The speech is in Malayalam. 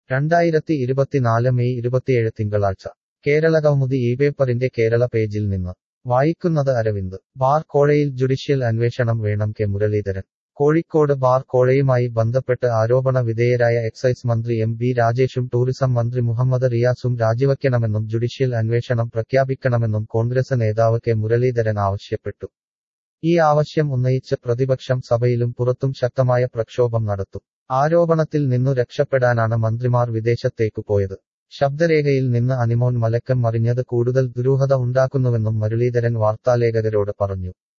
രണ്ടായിരത്തി ഇരുപത്തിനാല് മെയ് ഇരുപത്തിയേഴ് തിങ്കളാഴ്ച കേരള കൗമുദി ഈ പേപ്പറിന്റെ കേരള പേജിൽ നിന്ന് വായിക്കുന്നത് അരവിന്ദ് ബാർ കോഴയിൽ ജുഡീഷ്യൽ അന്വേഷണം വേണം കെ മുരളീധരൻ കോഴിക്കോട് ബാർ കോഴയുമായി ബന്ധപ്പെട്ട് ആരോപണ വിധേയരായ എക്സൈസ് മന്ത്രി എം ബി രാജേഷും ടൂറിസം മന്ത്രി മുഹമ്മദ് റിയാസും രാജിവയ്ക്കണമെന്നും ജുഡീഷ്യൽ അന്വേഷണം പ്രഖ്യാപിക്കണമെന്നും കോൺഗ്രസ് നേതാവ് കെ മുരളീധരൻ ആവശ്യപ്പെട്ടു ഈ ആവശ്യം ഉന്നയിച്ച് പ്രതിപക്ഷം സഭയിലും പുറത്തും ശക്തമായ പ്രക്ഷോഭം നടത്തും ആരോപണത്തിൽ നിന്നു രക്ഷപ്പെടാനാണ് മന്ത്രിമാർ വിദേശത്തേക്കു പോയത് ശബ്ദരേഖയിൽ നിന്ന് അനിമോൻ മലക്കം മറിഞ്ഞത് കൂടുതൽ ദുരൂഹത ഉണ്ടാക്കുന്നുവെന്നും മുരളീധരൻ വാർത്താലേഖകരോട് പറഞ്ഞു